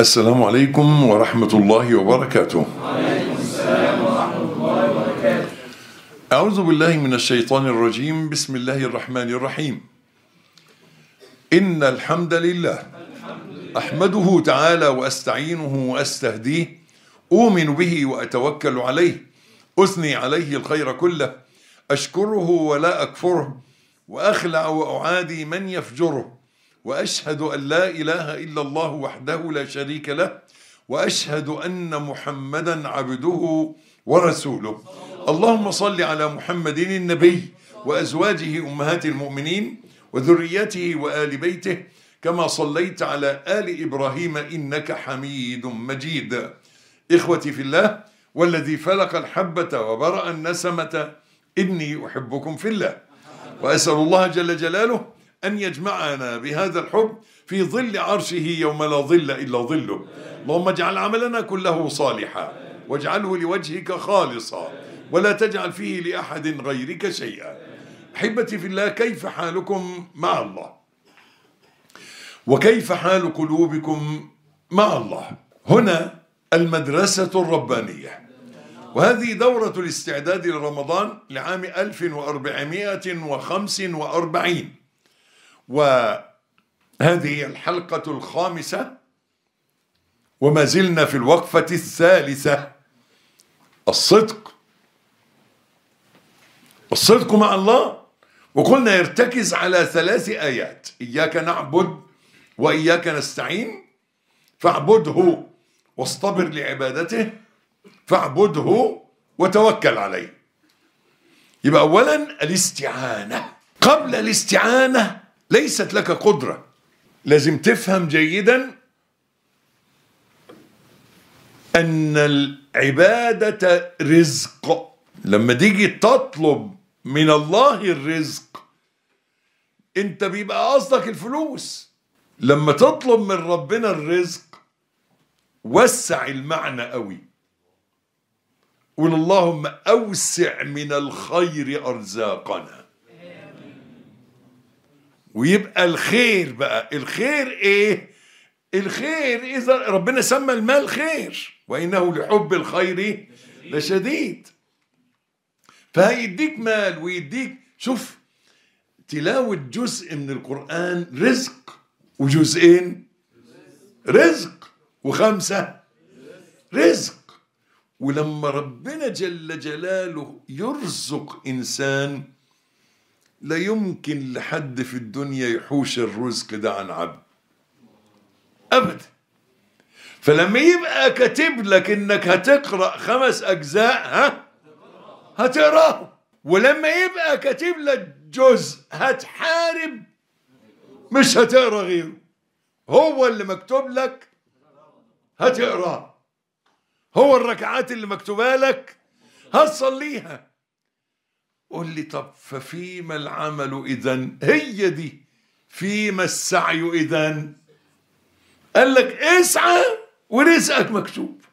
السلام عليكم ورحمة الله وبركاته أعوذ بالله من الشيطان الرجيم بسم الله الرحمن الرحيم إن الحمد لله أحمده تعالى وأستعينه وأستهديه أؤمن به وأتوكل عليه أثني عليه الخير كله أشكره ولا أكفره وأخلع وأعادي من يفجره وأشهد أن لا إله إلا الله وحده لا شريك له وأشهد أن محمدا عبده ورسوله اللهم صل على محمد النبي وأزواجه أمهات المؤمنين وذريته وآل بيته كما صليت على آل إبراهيم إنك حميد مجيد إخوتي في الله والذي فلق الحبة وبرأ النسمة إني أحبكم في الله وأسأل الله جل جلاله أن يجمعنا بهذا الحب في ظل عرشه يوم لا ظل إلا ظله اللهم اجعل عملنا كله صالحا واجعله لوجهك خالصا ولا تجعل فيه لأحد غيرك شيئا أحبتي في الله كيف حالكم مع الله وكيف حال قلوبكم مع الله هنا المدرسة الربانية وهذه دورة الاستعداد لرمضان لعام 1445 وهذه الحلقة الخامسة وما زلنا في الوقفة الثالثة الصدق الصدق مع الله وقلنا يرتكز على ثلاث آيات إياك نعبد وإياك نستعين فاعبده واصطبر لعبادته فاعبده وتوكل عليه يبقى أولا الاستعانة قبل الاستعانة ليست لك قدرة لازم تفهم جيدا أن العبادة رزق لما تيجي تطلب من الله الرزق انت بيبقى قصدك الفلوس لما تطلب من ربنا الرزق وسع المعنى قوي قول اللهم اوسع من الخير ارزاقنا ويبقى الخير بقى الخير ايه الخير اذا ربنا سمى المال خير وانه لحب الخير لشديد فهيديك مال ويديك شوف تلاوة جزء من القرآن رزق وجزئين رزق وخمسة رزق ولما ربنا جل جلاله يرزق إنسان لا يمكن لحد في الدنيا يحوش الرزق ده عن عبد أبدا فلما يبقى كاتب لك إنك هتقرأ خمس أجزاء ها هتقراه ولما يبقى كاتب لك جزء هتحارب مش هتقرا غيره هو اللي مكتوب لك هتقراه هو الركعات اللي مكتوبه لك هتصليها قول لي طب ففيما العمل اذا هي دي فيما السعي اذا قال لك اسعى ورزقك مكتوب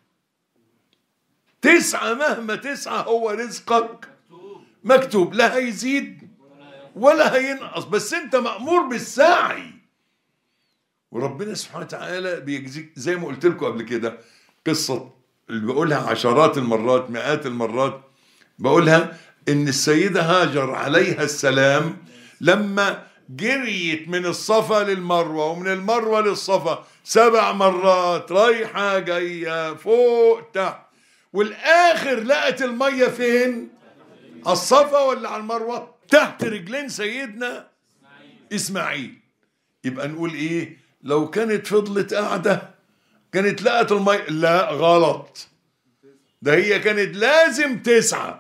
تسعى مهما تسعى هو رزقك مكتوب لا هيزيد ولا هينقص بس انت مأمور بالسعي وربنا سبحانه وتعالى بيجزيك زي ما قلت لكم قبل كده قصة اللي بقولها عشرات المرات مئات المرات بقولها ان السيدة هاجر عليها السلام لما جريت من الصفا للمروة ومن المروة للصفا سبع مرات رايحة جاية فوق تحت والاخر لقت الميه فين على الصفا ولا على المروه تحت رجلين سيدنا اسماعيل يبقى نقول ايه لو كانت فضلت قاعده كانت لقت الميه لا غلط ده هي كانت لازم تسعى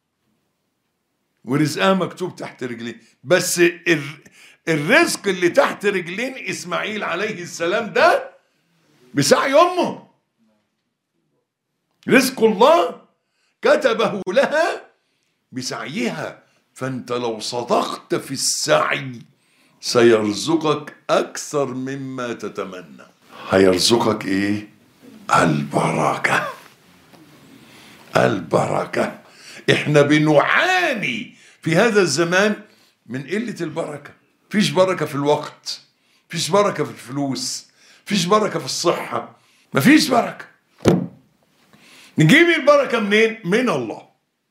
ورزقها مكتوب تحت رجلين بس الرزق اللي تحت رجلين اسماعيل عليه السلام ده بسعي امه رزق الله كتبه لها بسعيها فانت لو صدقت في السعي سيرزقك اكثر مما تتمنى هيرزقك ايه البركه البركه احنا بنعاني في هذا الزمان من قله البركه فيش بركه في الوقت فيش بركه في الفلوس فيش بركه في الصحه مفيش بركة نجيب البركة منين من الله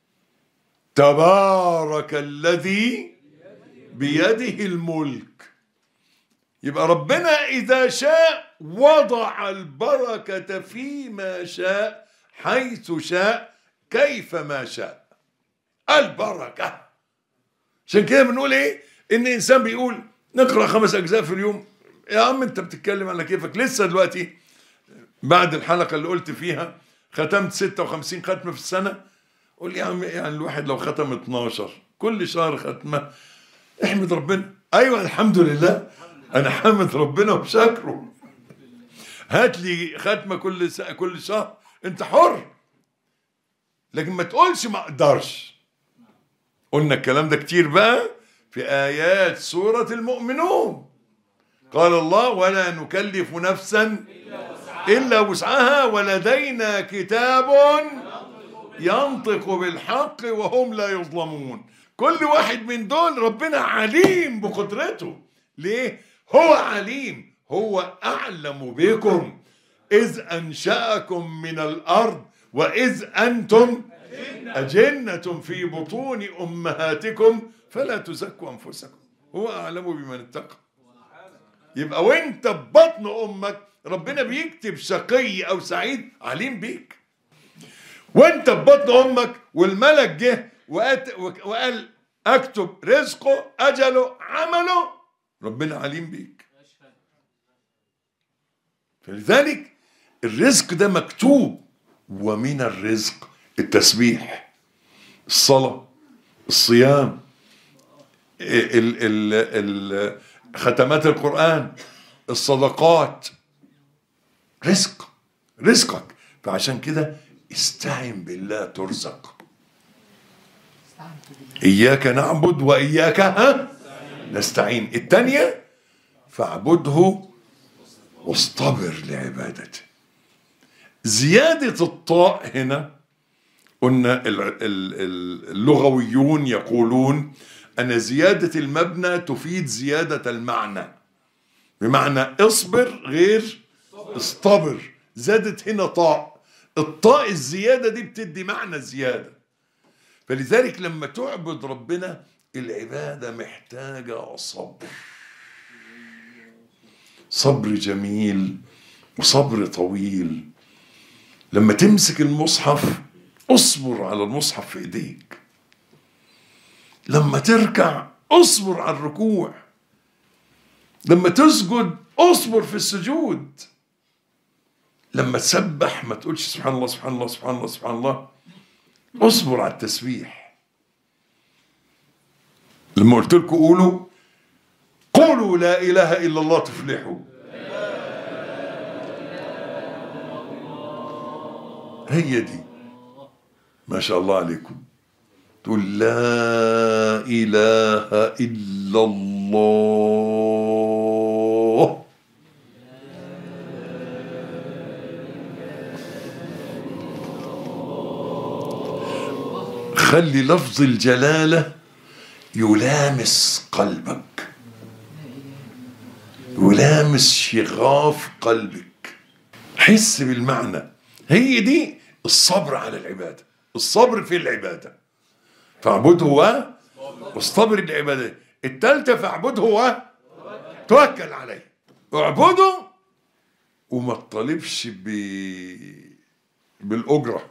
تبارك الذي بيده الملك يبقى ربنا إذا شاء وضع البركة فيما شاء حيث شاء كيف ما شاء البركة عشان كده بنقول ايه ان انسان بيقول نقرا خمس اجزاء في اليوم يا عم انت بتتكلم على كيفك لسه دلوقتي بعد الحلقه اللي قلت فيها ختمت 56 ختمه في السنه قول يا عم يعني الواحد لو ختم 12 كل شهر ختمه احمد ربنا ايوه الحمد لله انا حامد ربنا وشاكره هات لي ختمه كل س... كل شهر انت حر لكن ما تقولش ما اقدرش قلنا الكلام ده كتير بقى في ايات سوره المؤمنون قال الله ولا نكلف نفسا الا وسعها ولدينا كتاب ينطق بالحق وهم لا يظلمون كل واحد من دول ربنا عليم بقدرته ليه هو عليم هو اعلم بكم اذ انشاكم من الارض واذ انتم اجنه في بطون امهاتكم فلا تزكوا انفسكم هو اعلم بمن اتقى يبقى وانت في بطن امك ربنا بيكتب شقي او سعيد عليم بيك وانت في بطن امك والملك جه وقت- وقال اكتب رزقه اجله عمله ربنا عليم بيك فلذلك الرزق ده مكتوب ومن الرزق التسبيح الصلاة الصيام ال ال ال ختمات القرآن الصدقات رزق رزقك فعشان كده استعن بالله ترزق إياك نعبد وإياك ها نستعين الثانية فاعبده واصطبر لعبادته زيادة الطاء هنا قلنا ال- ال- ال- اللغويون يقولون أن زيادة المبنى تفيد زيادة المعنى بمعنى اصبر غير اصطبر زادت هنا طاء الطاء الزيادة دي بتدي معنى زيادة فلذلك لما تعبد ربنا العبادة محتاجة صبر صبر جميل وصبر طويل لما تمسك المصحف اصبر على المصحف في ايديك لما تركع اصبر على الركوع لما تسجد اصبر في السجود لما تسبح ما تقولش سبحان الله سبحان الله سبحان الله سبحان الله اصبر على التسبيح لما قلت لكم قولوا قولوا لا اله الا الله تفلحوا هي دي ما شاء الله عليكم تقول لا اله الا الله خلي لفظ الجلاله يلامس قلبك يلامس شغاف قلبك حس بالمعنى هي دي الصبر على العبادة الصبر في العبادة فاعبده و واصطبر العبادة التالتة فاعبده و توكل عليه اعبده وما تطالبش ب... بالأجرة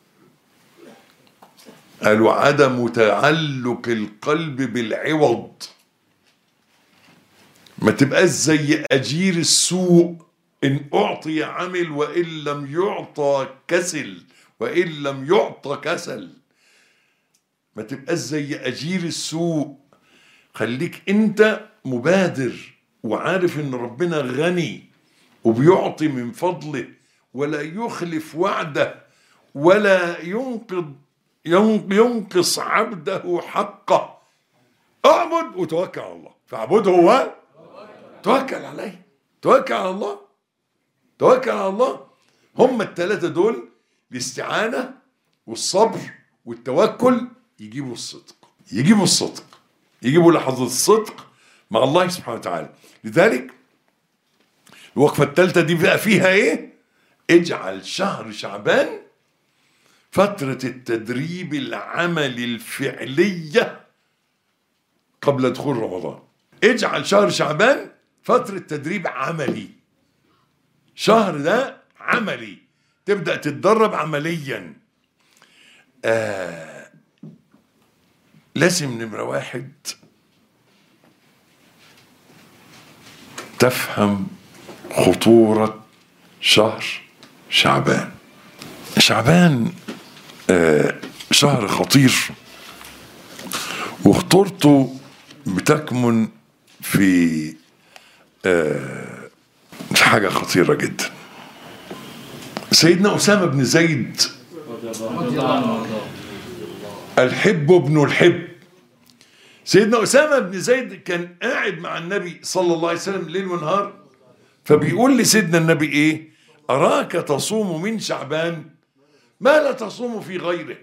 قالوا عدم تعلق القلب بالعوض ما تبقاش زي أجير السوء إن أعطي عمل وإن لم يعطى كسل وإن لم يعطى كسل ما تبقاش زي أجير السوء خليك أنت مبادر وعارف إن ربنا غني وبيعطي من فضله ولا يخلف وعده ولا ينقض ين- ينقص عبده حقه اعبد وتوكل على الله فاعبده هو توكل عليه توكل على الله توكل على الله هم الثلاثة دول الاستعانة والصبر والتوكل يجيبوا الصدق يجيبوا الصدق يجيبوا لحظة الصدق مع الله سبحانه وتعالى لذلك الوقفة الثالثة دي بقى فيها ايه اجعل شهر شعبان فترة التدريب العملي الفعلية قبل دخول رمضان اجعل شهر شعبان فترة تدريب عملي شهر ده عملي تبدأ تتدرب عمليا آه لازم نمرة واحد تفهم خطورة شهر شعبان شعبان آه شهر خطير وخطورته بتكمن في آه حاجة خطيرة جدا سيدنا أسامة بن زيد الحب ابن الحب سيدنا أسامة بن زيد كان قاعد مع النبي صلى الله عليه وسلم ليل ونهار فبيقول لسيدنا النبي ايه أراك تصوم من شعبان ما لا تصوم في غيره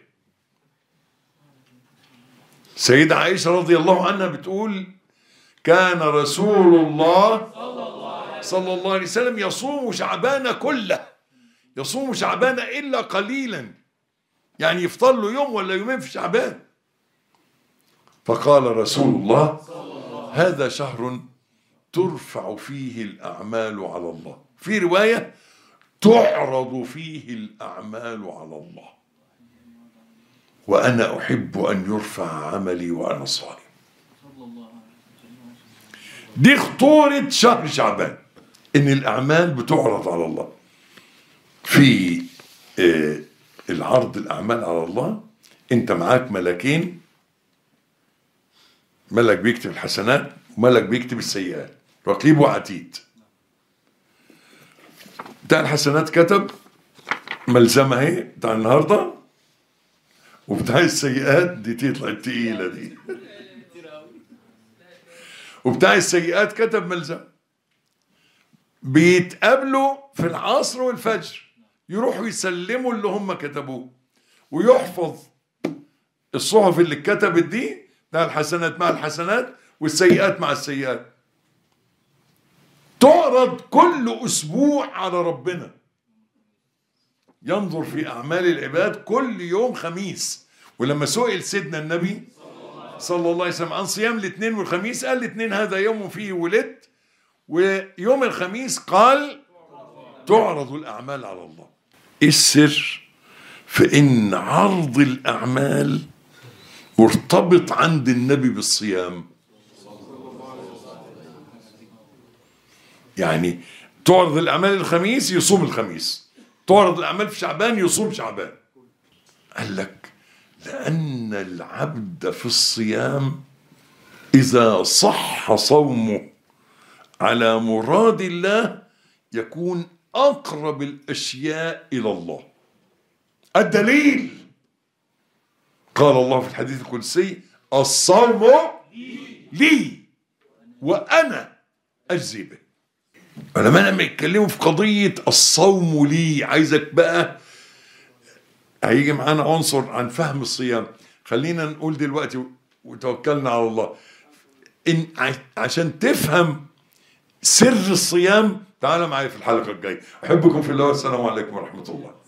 سيدة عائشة رضي الله عنها بتقول كان رسول الله صلى الله عليه وسلم يصوم شعبان كله يصوم شعبان إلا قليلا يعني يفطر له يوم ولا يومين في شعبان فقال رسول الله هذا شهر ترفع فيه الأعمال على الله في رواية تعرض فيه الأعمال على الله وأنا أحب أن يرفع عملي وأنا صائم دي خطورة شهر شعبان إن الأعمال بتعرض على الله في آه العرض الأعمال على الله أنت معاك ملكين ملك بيكتب الحسنات وملك بيكتب السيئات رقيب وعتيد بتاع الحسنات كتب ملزمة اهي بتاع النهارده وبتاع السيئات دي تطلع التقيلة دي وبتاع السيئات كتب ملزمة بيتقابلوا في العصر والفجر يروحوا يسلموا اللي هم كتبوه ويحفظ الصحف اللي اتكتبت دي بتاع الحسنات مع الحسنات والسيئات مع السيئات تعرض كل اسبوع على ربنا ينظر في اعمال العباد كل يوم خميس ولما سئل سيدنا النبي صلى الله عليه وسلم عن صيام الاثنين والخميس قال الاثنين هذا يوم فيه ولدت ويوم الخميس قال تعرض الاعمال على الله ايه السر في ان عرض الاعمال مرتبط عند النبي بالصيام يعني تعرض الاعمال الخميس يصوم الخميس تعرض الاعمال في شعبان يصوم شعبان قال لك لان العبد في الصيام اذا صح صومه على مراد الله يكون اقرب الاشياء الى الله الدليل قال الله في الحديث القدسي الصوم لي وانا اجزي به علماء لما يتكلموا في قضيه الصوم لي عايزك بقى هيجي معانا عنصر عن فهم الصيام خلينا نقول دلوقتي وتوكلنا على الله إن عشان تفهم سر الصيام تعال معايا في الحلقه الجايه احبكم في الله والسلام عليكم ورحمه الله